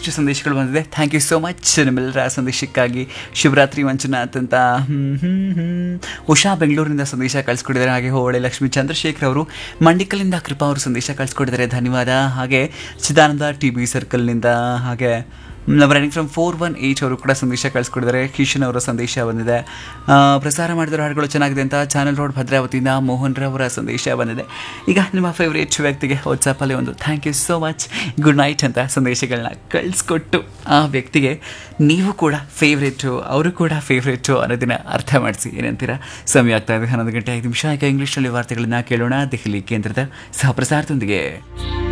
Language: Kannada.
ಒಂದಿಷ್ಟು ಸಂದೇಶಗಳು ಬಂದಿದೆ ಥ್ಯಾಂಕ್ ಯು ಸೋ ಮಚ್ ನಿಮ್ಮೆಲ್ಲರ ಸಂದೇಶಕ್ಕಾಗಿ ಶಿವರಾತ್ರಿ ಮಂಜುನಾಥ್ ಅಂತ ಹ್ಮ್, ಹ್ಮ್, ಹ್ಮ್. ಉಷಾ ಬೆಂಗಳೂರಿನಿಂದ ಸಂದೇಶ ಕಳಿಸ್ಕೊಟ್ಟಿದ್ದಾರೆ ಹಾಗೆ ಹೋಳೆ ಲಕ್ಷ್ಮೀ ಚಂದ್ರಶೇಖರ್ ಅವರು ಮಂಡಿಕಲಿಂದ ಕೃಪಾ ಅವರು ಸಂದೇಶ ಕಳಿಸ್ಕೊಟ್ಟಿದ್ದಾರೆ ಧನ್ಯವಾದ ಹಾಗೆ ಚಿದಾನಂದ ಟಿ ಬಿ ಸರ್ಕಲ್ನಿಂದ ಹಾಗೆ running from four one eight ಅವರು ಕೂಡ ಸಂದೇಶ ಕಳಿಸ್ಕೊಟ್ಟಿದ್ದಾರೆ ಕಿಶನ್ ಅವರ ಸಂದೇಶ ಬಂದಿದೆ ಆ, ಪ್ರಸಾರ ಮಾಡಿದ ಹಾಡುಗಳು ಚೆನ್ನಾಗಿದೆ ಅಂತ ಚಾನಲ್ ರೋಡ್ ಭದ್ರಾವತಿಯಿಂದ ಮೋಹನ್ ರವರ ಸಂದೇಶ ಬಂದಿದೆ ಈಗ ನಿಮ್ಮ ಫೇವ್ರೇಟ್ ವ್ಯಕ್ತಿಗೆ ವಾಟ್ಸಪ್ಪಲ್ಲಿ ಒಂದು thank you so much good night ಅಂತ ಸಂದೇಶಗಳನ್ನ ಕಳಿಸ್ಕೊಟ್ಟು ಆ ವ್ಯಕ್ತಿಗೆ ನೀವು ಕೂಡ ಫೇವ್ರೇಟು ಅವರು ಕೂಡ ಫೇವ್ರೇಟು ಅನ್ನೋದನ್ನ ಅರ್ಥ ಮಾಡಿಸಿ ಏನಂತೀರಾ ಸಮಯ ಆಗ್ತಾ ಇದೆ ಹನ್ನೊಂದು ಗಂಟೆ ಐದು ನಿಮಿಷ ಈಗ ಇಂಗ್ಲೀಷ್ನಲ್ಲಿ ವಾರ್ತೆಗಳನ್ನ ಕೇಳೋಣ ದೆಹಲಿ ಕೇಂದ್ರದ ಸಹ ಪ್ರಸಾರದೊಂದಿಗೆ